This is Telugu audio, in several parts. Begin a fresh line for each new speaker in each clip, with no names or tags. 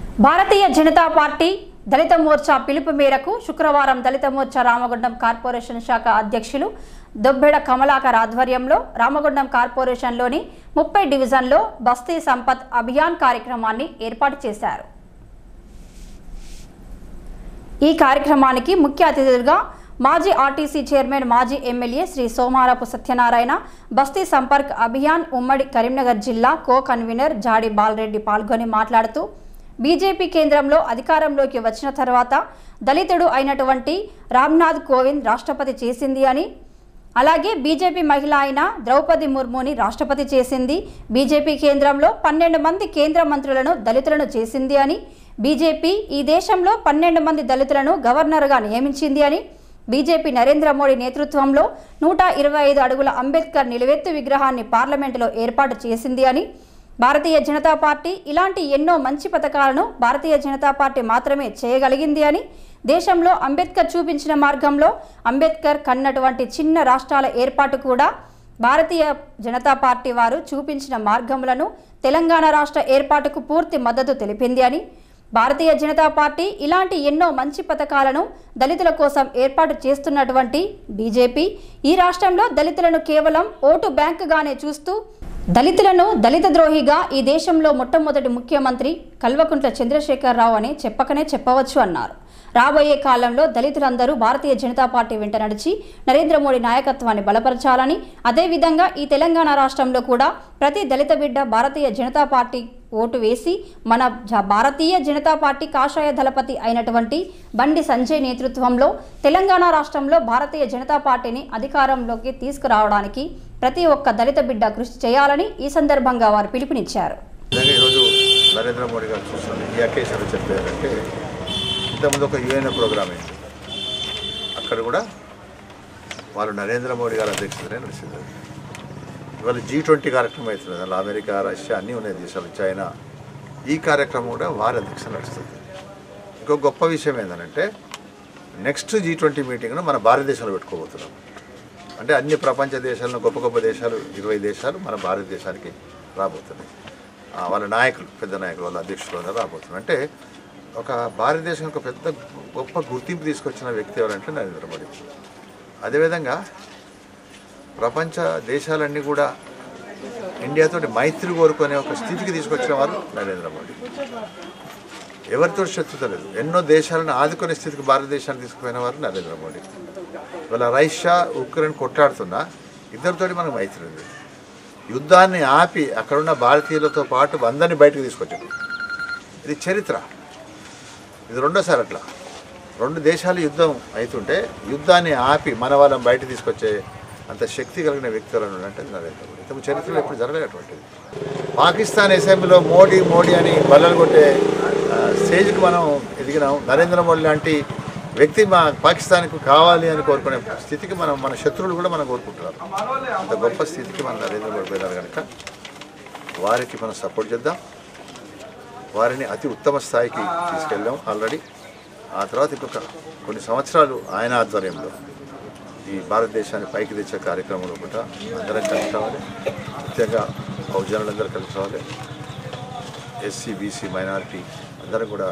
భారతీయ జనతా పార్టీ దళిత మోర్చా పిలుపు మేరకు శుక్రవారం దళిత మోర్చా రామగుండం కార్పొరేషన్ శాఖ అధ్యక్షులు దొబ్బెడ కమలాకర్ ఆధ్వర్యంలో రామగుండం కార్పొరేషన్లోని ముప్పై డివిజన్లో బస్తీ సంపత్ అభియాన్ కార్యక్రమాన్ని ఏర్పాటు చేశారు ఈ కార్యక్రమానికి ముఖ్య అతిథులుగా మాజీ ఆర్టీసీ చైర్మన్ మాజీ ఎమ్మెల్యే శ్రీ సోమారపు సత్యనారాయణ బస్తీ సంపర్క్ అభియాన్ ఉమ్మడి కరీంనగర్ జిల్లా కో కన్వీనర్ జాడి బాలరెడ్డి పాల్గొని మాట్లాడుతూ బీజేపీ కేంద్రంలో అధికారంలోకి వచ్చిన తర్వాత దళితుడు అయినటువంటి రామ్నాథ్ కోవింద్ రాష్ట్రపతి చేసింది అని అలాగే బీజేపీ మహిళ అయిన ద్రౌపది ముర్ముని రాష్ట్రపతి చేసింది బీజేపీ కేంద్రంలో పన్నెండు మంది కేంద్ర మంత్రులను దళితులను చేసింది అని బీజేపీ ఈ దేశంలో పన్నెండు మంది దళితులను గవర్నర్గా నియమించింది అని బీజేపీ నరేంద్ర మోడీ నేతృత్వంలో నూట ఇరవై ఐదు అడుగుల అంబేద్కర్ నిలువెత్తు విగ్రహాన్ని పార్లమెంటులో ఏర్పాటు చేసింది అని భారతీయ జనతా పార్టీ ఇలాంటి ఎన్నో మంచి పథకాలను భారతీయ జనతా పార్టీ మాత్రమే చేయగలిగింది అని దేశంలో అంబేద్కర్ చూపించిన మార్గంలో అంబేద్కర్ కన్నటువంటి చిన్న రాష్ట్రాల ఏర్పాటు కూడా భారతీయ జనతా పార్టీ వారు చూపించిన మార్గములను తెలంగాణ రాష్ట్ర ఏర్పాటుకు పూర్తి మద్దతు తెలిపింది అని భారతీయ జనతా పార్టీ ఇలాంటి ఎన్నో మంచి పథకాలను దళితుల కోసం ఏర్పాటు చేస్తున్నటువంటి బీజేపీ ఈ రాష్ట్రంలో దళితులను కేవలం ఓటు బ్యాంకుగానే చూస్తూ దళితులను దళిత ద్రోహిగా ఈ దేశంలో మొట్టమొదటి ముఖ్యమంత్రి కల్వకుంట్ల చంద్రశేఖరరావు అని చెప్పకనే చెప్పవచ్చు అన్నారు రాబోయే కాలంలో దళితులందరూ భారతీయ జనతా పార్టీ వెంట నడిచి నరేంద్ర మోడీ నాయకత్వాన్ని బలపరచాలని అదేవిధంగా ఈ తెలంగాణ రాష్ట్రంలో కూడా ప్రతి దళిత బిడ్డ భారతీయ జనతా పార్టీ ఓటు వేసి మన జ- భారతీయ జనతా పార్టీ కాషాయ దళపతి అయినటువంటి బండి సంజయ్ నేతృత్వంలో తెలంగాణ రాష్ట్రంలో భారతీయ జనతా పార్టీని అధికారంలోకి తీసుకురావడానికి ప్రతి ఒక్క దళిత బిడ్డ కృషి చేయాలని ఈ సందర్భంగా వారు పిలుపునిచ్చారు
నిజంగా ఈరోజు నరేంద్ర మోడీ గారు చూస్తున్న ఈ అకేషన్లో చెప్పారంటే ఇంతకుముందు ఒక యుఎన్ ప్రోగ్రామ్ అయింది అక్కడ కూడా వాళ్ళు నరేంద్ర మోడీ గారి అధ్యక్షతనే నడిచింది అది. ఇవాళ జీ ట్వంటీ కార్యక్రమం అవుతుంది అందులో అమెరికా రష్యా అన్నీ ఉన్నాయి దేశాలు చైనా ఈ కార్యక్రమం కూడా వారి అధ్యక్షత నడుస్తుంది ఇంకో గొప్ప విషయం ఏంటంటే నెక్స్ట్ జీ ట్వంటీ మీటింగ్ను మన భారతదేశంలో పెట్టుకోబోతున్నాం అంటే అన్ని ప్రపంచ దేశాలను గొప్ప గొప్ప దేశాలు ఇరవై దేశాలు మన భారతదేశానికి రాబోతున్నాయి ఆ, వాళ్ళ నాయకులు పెద్ద నాయకులు వాళ్ళ అధ్యక్షులు అందరూ రాబోతున్నారు అంటే ఒక భారతదేశం ఒక పెద్ద గొప్ప గుర్తింపు తీసుకొచ్చిన వ్యక్తి ఎవరంటే నరేంద్ర మోడీ అదేవిధంగా ప్రపంచ దేశాలన్నీ కూడా ఇండియాతోటి మైత్రి కోరుకునే ఒక స్థితికి తీసుకొచ్చిన వారు నరేంద్ర మోడీ ఎవరితో శత్రుత లేదు ఎన్నో దేశాలను ఆదుకునే స్థితికి భారతదేశాన్ని తీసుకుపోయిన వారు నరేంద్ర మోడీ ఇవాళ రష్యా ఉక్రెయిన్ కొట్లాడుతున్నా ఇద్దరితోటి మనకు మైత్రి ఉంది యుద్ధాన్ని ఆపి అక్కడున్న భారతీయులతో పాటు అందరినీ బయటకు తీసుకొచ్చాడు ఇది చరిత్ర ఇది రెండోసారి అట్లా రెండు దేశాలు యుద్ధం అవుతుంటే యుద్ధాన్ని ఆపి మన వాళ్ళని బయట తీసుకొచ్చే అంత శక్తి కలిగిన వ్యక్తులు అంటే నరేంద్ర మోడీ ఇంతకు చరిత్రలో ఎప్పుడు జరగలేటువంటిది పాకిస్తాన్ అసెంబ్లీలో మోడీ మోడీ అని బల్లలు కొట్టే ఆ, స్టేజ్కి మనం ఎదిగినాం నరేంద్ర మోడీ లాంటి వ్యక్తి మా పాకిస్తాన్కు కావాలి అని కోరుకునే స్థితికి మనం మన శత్రువులు కూడా మనం కోరుకుంటున్నారు అంత గొప్ప స్థితికి మన నరేంద్ర మోడీ పోయినారు కనుక వారికి మనం సపోర్ట్ చేద్దాం వారిని అతి ఉత్తమ స్థాయికి తీసుకెళ్ళాం ఆల్రెడీ ఆ తర్వాత ఇంకొక కొన్ని సంవత్సరాలు ఆయన ఆధ్వర్యంలో ఈ భారతదేశాన్ని పైకి తెచ్చే కార్యక్రమంలో కూడా అందరం కలిసి రావాలి ముఖ్యంగా బహుజనులందరూ కలిసి రావాలి ఎస్సీ బీసీ మైనారిటీ అందరం కూడా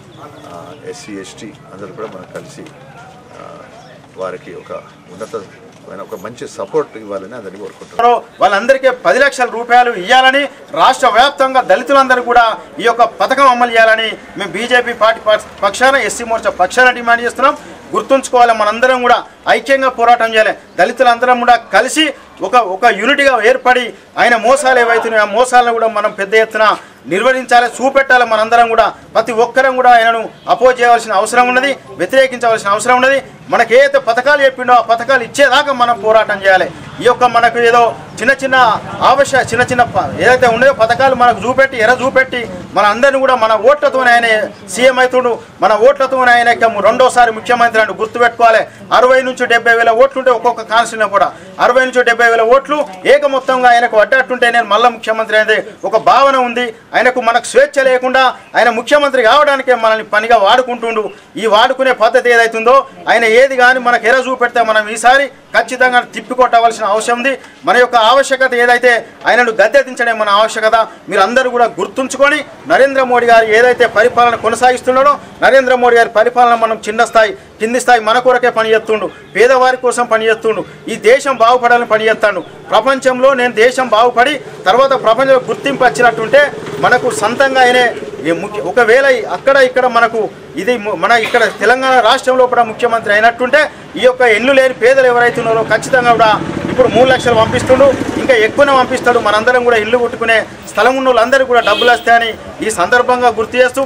ఎస్సీ ఎస్టీ అందరూ కూడా మనం కలిసి ఆ, వారికి ఒక ఉన్నతమైన ఒక మంచి సపోర్ట్ ఇవ్వాలని అందరినీ కోరుకుంటున్నాం
ఉన్నారో వాళ్ళందరికీ పది లక్షల రూపాయలు ఇవ్వాలని రాష్ట్ర వ్యాప్తంగా దళితులందరూ కూడా ఈ యొక్క పథకం అమలు చేయాలని మేము బీజేపీ పార్టీ పక్ష- పక్షాన ఎస్సీ మోర్చా పక్షాన డిమాండ్ చేస్తున్నాం గుర్తుంచుకోవాలి మనందరం కూడా ఐక్యంగా పోరాటం చేయాలి దళితులందరం కూడా కలిసి ఒక ఒక యూనిట్గా ఏర్పడి ఆయన మోసాలు ఏవైతున్నాయో ఆ మోసాలను కూడా మనం పెద్ద ఎత్తున నిర్వహించాలి చూపెట్టాలి మనందరం కూడా ప్రతి ఒక్కరం కూడా ఆయనను అపోజ్ చేయవలసిన అవసరం ఉన్నది వ్యతిరేకించవలసిన అవసరం ఉన్నది మనకి ఏదైతే పథకాలు చెప్పిండో ఆ పథకాలు ఇచ్చేదాకా మనం పోరాటం చేయాలి ఈ యొక్క మనకు ఏదో చిన్న చిన్న ఆవశ్య చిన్న చిన్న ప- ఏదైతే ఉన్నాయో పథకాలు మనకు చూపెట్టి ఎర చూపెట్టి మన అందరిని కూడా మన ఓట్లతోనే ఆయన సీఎం అవుతుండు మన ఓట్లతోనే ఆయన యొక్క రెండోసారి ముఖ్యమంత్రి అని గుర్తుపెట్టుకోవాలి అరవై నుంచి డెబ్బై వేల ఓట్లు ఉంటే ఒక్కొక్క కాన్స్టిట్యూషన్ కూడా అరవై నుంచి డెబ్బై వేల ఓట్లు ఏక మొత్తంగా ఆయనకు అడ్డట్టుంటే నేను మళ్ళా ముఖ్యమంత్రి అనేది ఒక భావన ఉంది ఆయనకు మనకు స్వేచ్ఛ లేకుండా ఆయన ముఖ్యమంత్రి కావడానికే మనల్ని పనిగా వాడుకుంటుండు ఈ వాడుకునే పద్ధతి ఏదైతుందో ఆయన ఏది కానీ మనకు ఎర చూపెడితే మనం ఈసారి ఖచ్చితంగా తిప్పికొట్టవలసిన అవసరం ఉంది మన యొక్క ఆవశ్యకత ఏదైతే ఆయనను గద్దెదించడం మన ఆవశ్యకత మీరు అందరూ కూడా గుర్తుంచుకొని నరేంద్ర మోడీ గారు ఏదైతే పరిపాలన కొనసాగిస్తున్నాడో నరేంద్ర మోడీ గారి పరిపాలన మనం చిన్న స్థాయి కింది స్థాయి మన కొరకే పనిచేస్తుండు పేదవారి కోసం పనిచేస్తుండు ఈ దేశం బాగుపడాలని పనిచేస్తాడు ప్రపంచంలో నేను దేశం బాగుపడి తర్వాత ప్రపంచంలో గుర్తింపు వచ్చినట్టుంటే మనకు సొంతంగా ఆయనే ఈ ముఖ్య ఒకవేళ అక్కడ ఇక్కడ మనకు ఇది ము- మన ఇక్కడ తెలంగాణ రాష్ట్రంలో కూడా ముఖ్యమంత్రి అయినట్టుంటే ఈ యొక్క ఇల్లు లేని పేదలు ఎవరైతే ఉన్నారో ఖచ్చితంగా కూడా ఇప్పుడు మూడు లక్షలు పంపిస్తుండు ఇంకా ఎక్కువనే పంపిస్తాడు మనందరం కూడా ఇల్లు కొట్టుకునే స్థలం ఉన్న వాళ్ళందరికీ కూడా డబ్బులు వస్తాయని ఈ సందర్భంగా గుర్తు చేస్తూ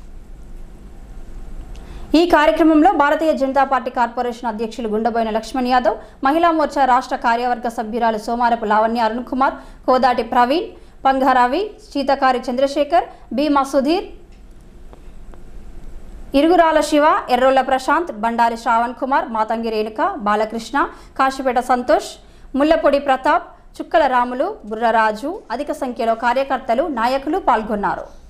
ఈ కార్యక్రమంలో భారతీయ జనతా పార్టీ కార్పొరేషన్ అధ్యక్షులు గుండబోయిన లక్ష్మణ్ యాదవ్ మహిళా మోర్చా రాష్ట్ర కార్యవర్గ సభ్యురాలు సోమారపు లావణ్య అరుణ్ కుమార్ కోదాటి ప్రవీణ్ పంగారావి శీతకారి చంద్రశేఖర్ భీమా సుధీర్ ఇరుగురాల శివ ఎర్రోళ్ల ప్రశాంత్ బండారి శ్రావణ్ కుమార్ మాతంగి రేణుక బాలకృష్ణ కాశీపేట సంతోష్ ముల్లపొడి ప్రతాప్ చుక్కల రాములు బుర్రరాజు అధిక సంఖ్యలో కార్యకర్తలు నాయకులు పాల్గొన్నారు